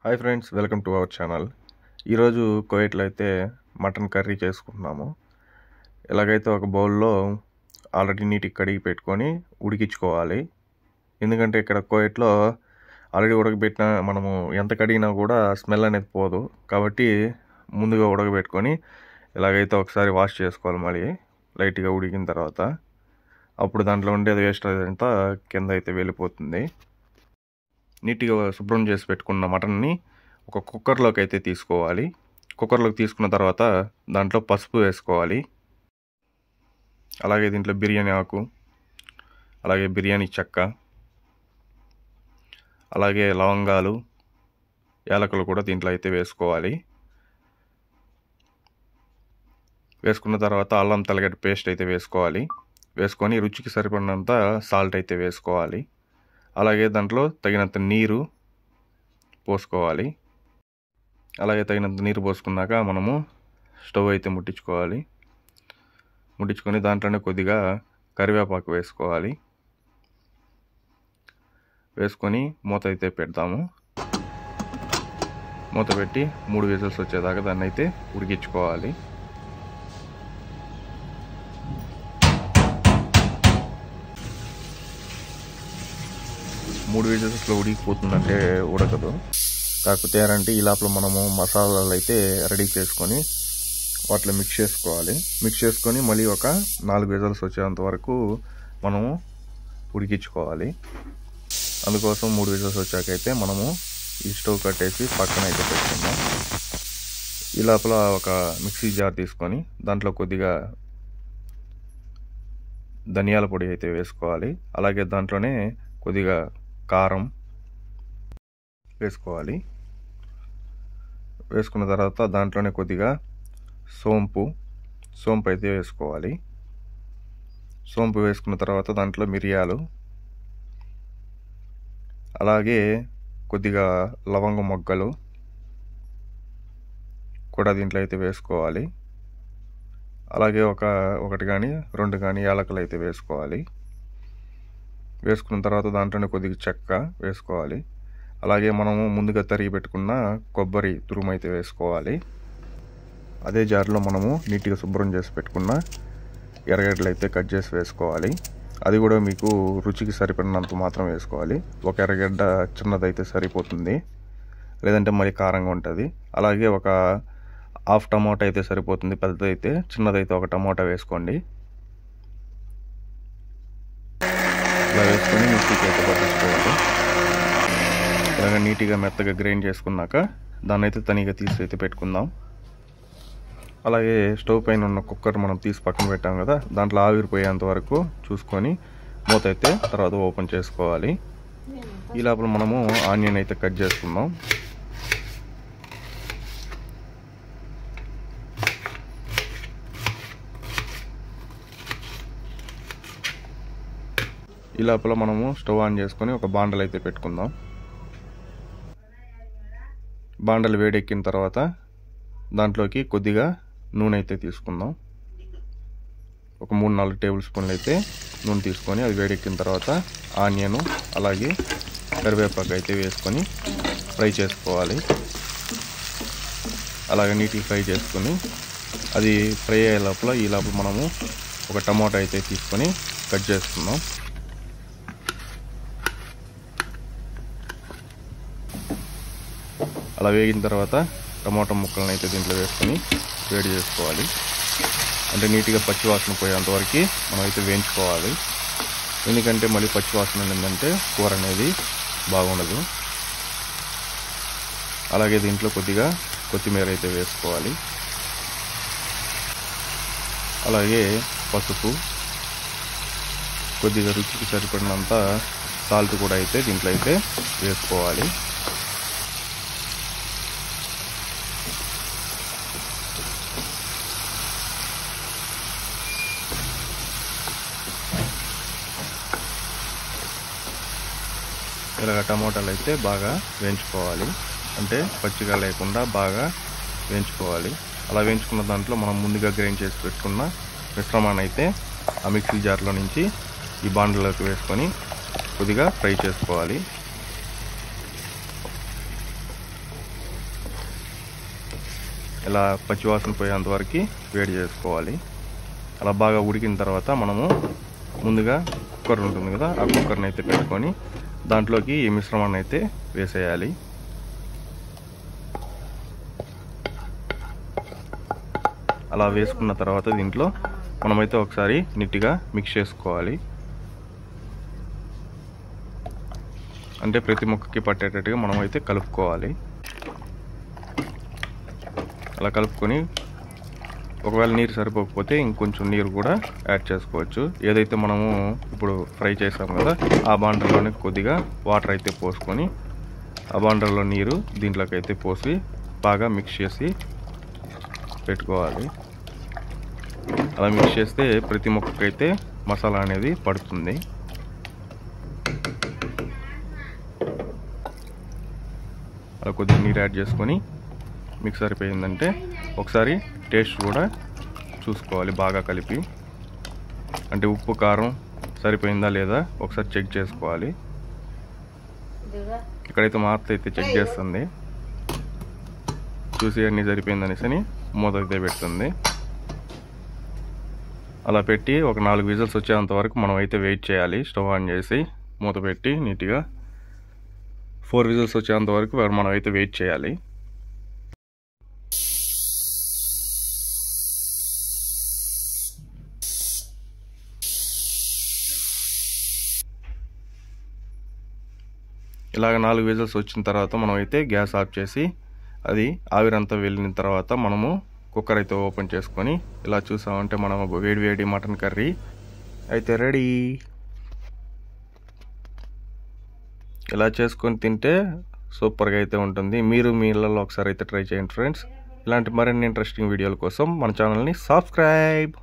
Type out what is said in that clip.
hi friends welcome to our channel ఈరోజు కువైట్లో అయితే మటన్ కర్రీ చేసుకుంటున్నాము ఎలాగైతే ఒక బౌల్లో ఆల్రెడీ నీటికి కడిగి పెట్టుకొని ఉడికించుకోవాలి ఎందుకంటే ఇక్కడ కువైట్లో ఆల్రెడీ ఉడకబెట్టిన మనము ఎంత కడిగినా కూడా స్మెల్ అనేది పోదు కాబట్టి ముందుగా ఉడకబెట్టుకొని ఎలాగైతే ఒకసారి వాష్ చేసుకోవాలి మళ్ళీ లైట్గా ఉడికిన తర్వాత అప్పుడు దాంట్లో ఉండేది వేస్ట్ అదంతా కింద అయితే వెళ్ళిపోతుంది నీట్గా శుభ్రం చేసి పెట్టుకున్న మటన్ని ఒక కుక్కర్లోకి అయితే తీసుకోవాలి కుక్కర్లోకి తీసుకున్న తర్వాత దాంట్లో పసుపు వేసుకోవాలి అలాగే దీంట్లో బిర్యానీ ఆకు అలాగే బిర్యానీ చెక్క అలాగే లవంగాలు యాలకులు కూడా దీంట్లో అయితే వేసుకోవాలి వేసుకున్న తర్వాత అల్లం తెల్లగడ్డ పేస్ట్ అయితే వేసుకోవాలి వేసుకొని రుచికి సరిపడినంత సాల్ట్ అయితే వేసుకోవాలి అలాగే దాంట్లో తగినంత నీరు పోసుకోవాలి అలాగే తగినంత నీరు పోసుకున్నాక మనము స్టవ్ అయితే ముట్టించుకోవాలి ముట్టించుకొని దాంట్లోనే కొద్దిగా కరివేపాకు వేసుకోవాలి వేసుకొని మూత అయితే పెడతాము మూత పెట్టి మూడు విజిల్స్ వచ్చేదాకా దాన్ని అయితే ఉడికించుకోవాలి మూడు విజిల్స్లో ఉడికిపోతుందంటే ఉడకదు కాకపోతే ఏంటంటే ఈ లోపల మనము మసాలాలు అయితే రెడీ చేసుకొని వాటిలో మిక్స్ చేసుకోవాలి మిక్స్ చేసుకొని మళ్ళీ ఒక నాలుగు విజిల్స్ వచ్చేంత వరకు మనము ఉడికించుకోవాలి అందుకోసం మూడు విజిల్స్ వచ్చాకైతే మనము ఈ స్టవ్ కట్టేసి పక్కన అయితే పెట్టుకుందాం ఈ లోపల ఒక మిక్సీ జార్ తీసుకొని దాంట్లో కొద్దిగా ధనియాల పొడి అయితే వేసుకోవాలి అలాగే దాంట్లోనే కొద్దిగా కారం వేసుకోవాలి వేసుకున్న తర్వాత దాంట్లోనే కొద్దిగా సోంపు సోంపు అయితే వేసుకోవాలి సోంపు వేసుకున్న తర్వాత దాంట్లో మిరియాలు అలాగే కొద్దిగా లవంగ మొగ్గలు కూడా దీంట్లో అయితే వేసుకోవాలి అలాగే ఒక ఒకటి కానీ రెండు కానీ యాలకులు అయితే వేసుకోవాలి వేసుకున్న తర్వాత దాంట్లోనే కొద్దిగా చెక్క వేసుకోవాలి అలాగే మనము ముందుగా తరిగి పెట్టుకున్న కొబ్బరి తురుము అయితే వేసుకోవాలి అదే జార్లో మనము నీట్గా శుభ్రం చేసి పెట్టుకున్న ఎర్రగడ్డలు అయితే కట్ చేసి వేసుకోవాలి అది కూడా మీకు రుచికి సరిపడినంత మాత్రం వేసుకోవాలి ఒక ఎర్రగడ్డ చిన్నదైతే సరిపోతుంది లేదంటే మరి కారంగా ఉంటుంది అలాగే ఒక హాఫ్ టమాటా అయితే సరిపోతుంది పెద్దదైతే చిన్నదైతే ఒక టమాటా వేసుకోండి ఇలా వేసుకొని మిక్సీకి అయితే పట్టించుకోవాలి ఇలాగ నీట్గా మెత్తగా గ్రైండ్ చేసుకున్నాక దాన్ని అయితే తనిగా తీసి అయితే పెట్టుకుందాం అలాగే స్టవ్ పైన ఉన్న కుక్కర్ మనం తీసి పక్కన పెట్టాం కదా దాంట్లో ఆవిరిపోయేంత వరకు చూసుకొని మూత అయితే తర్వాత ఓపెన్ చేసుకోవాలి ఈ లోపల మనము ఆనియన్ అయితే కట్ చేసుకుందాం ఈ లోపల మనము స్టవ్ ఆన్ చేసుకొని ఒక బాండలు అయితే పెట్టుకుందాం బాండలు వేడెక్కిన తర్వాత దాంట్లోకి కొద్దిగా నూనె అయితే తీసుకుందాం ఒక మూడు నాలుగు టేబుల్ స్పూన్లు అయితే నూనె తీసుకొని అది వేడెక్కిన తర్వాత ఆనియను అలాగే కరివేపాకు అయితే వేసుకొని ఫ్రై చేసుకోవాలి అలాగే నీట్గా ఫ్రై చేసుకొని అది ఫ్రై అయ్యే లోపల ఈ లోపల మనము ఒక టమాటా అయితే తీసుకొని కట్ చేసుకుందాం అలా వేగిన తర్వాత టమాటా ముక్కలను అయితే దీంట్లో వేసుకొని వేడి చేసుకోవాలి అంటే నీట్గా పచ్చివాసన పోయేంత వరకు మనం అయితే వేయించుకోవాలి ఎందుకంటే మళ్ళీ పచ్చివాసన ఏంటంటే కూర అనేది బాగుండదు అలాగే దీంట్లో కొద్దిగా కొత్తిమీర అయితే వేసుకోవాలి అలాగే పసుపు కొద్దిగా రుచికి సరిపడినంత సాల్ట్ కూడా అయితే దీంట్లో అయితే వేసుకోవాలి ఇలాగ టమోటాలు అయితే బాగా వేయించుకోవాలి అంటే పచ్చిగా లేకుండా బాగా వేయించుకోవాలి అలా వేయించుకున్న దాంట్లో మనం ముందుగా గ్రైండ్ చేసి పెట్టుకున్న మిశ్రమాన్ని అయితే ఆ మిక్సీ జార్లో నుంచి ఈ బాండ్లోకి వేసుకొని కొద్దిగా ఫ్రై చేసుకోవాలి ఇలా పచ్చివాసన పోయేంత వరకు వేడి చేసుకోవాలి అలా బాగా ఉడికిన తర్వాత మనము ముందుగా కుక్కర్ ఉంటుంది కదా ఆ కుక్కర్ని అయితే పెట్టుకొని దాంట్లోకి ఈ మిశ్రమాన్ని అయితే వేసేయాలి అలా వేసుకున్న తర్వాత దీంట్లో మనమైతే ఒకసారి నీట్గా మిక్స్ చేసుకోవాలి అంటే ప్రతి ముక్కకి పట్టేటట్టుగా మనమైతే కలుపుకోవాలి అలా కలుపుకొని ఒకవేళ నీరు సరిపోకపోతే ఇంకొంచెం నీరు కూడా యాడ్ చేసుకోవచ్చు ఏదైతే మనము ఇప్పుడు ఫ్రై చేసాం కదా ఆ బాండర్లోనే కొద్దిగా వాటర్ అయితే పోసుకొని ఆ బాండర్లో నీరు దీంట్లోకి అయితే పోసి బాగా మిక్స్ చేసి పెట్టుకోవాలి అలా మిక్స్ చేస్తే ప్రతి మొక్కకైతే మసాలా అనేది పడుతుంది అలా కొద్దిగా నీరు యాడ్ చేసుకొని మిక్స్ సరిపోయిందంటే ఒకసారి టేస్ట్ కూడా చూసుకోవాలి బాగా కలిపి అంటే ఉప్పు కారం సరిపోయిందా లేదా ఒకసారి చెక్ చేసుకోవాలి ఇక్కడైతే మా అత్త అయితే చెక్ చేస్తుంది చూసి అన్నీ సరిపోయిందనేసి అని మూత అయితే పెడుతుంది అలా పెట్టి ఒక నాలుగు విజిల్స్ వచ్చేంత వరకు మనం అయితే వెయిట్ చేయాలి స్టవ్ ఆన్ చేసి మూత పెట్టి నీట్గా ఫోర్ విజిల్స్ వచ్చేంత వరకు మనం అయితే వెయిట్ చేయాలి ఇలాగ నాలుగు విజిల్స్ వచ్చిన తర్వాత మనం అయితే గ్యాస్ ఆఫ్ చేసి అది ఆవిరంతా వెళ్ళిన తర్వాత మనము కుక్కర్ అయితే ఓపెన్ చేసుకొని ఇలా చూసామంటే మనం వేడి వేడి మటన్ కర్రీ అయితే రెడీ ఇలా చేసుకొని తింటే సూపర్గా అయితే ఉంటుంది మీరు మీ ఇళ్ళల్లో ఒకసారి అయితే ట్రై చేయండి ఫ్రెండ్స్ ఇలాంటి మరిన్ని ఇంట్రెస్టింగ్ వీడియోల కోసం మన ఛానల్ని సబ్స్క్రైబ్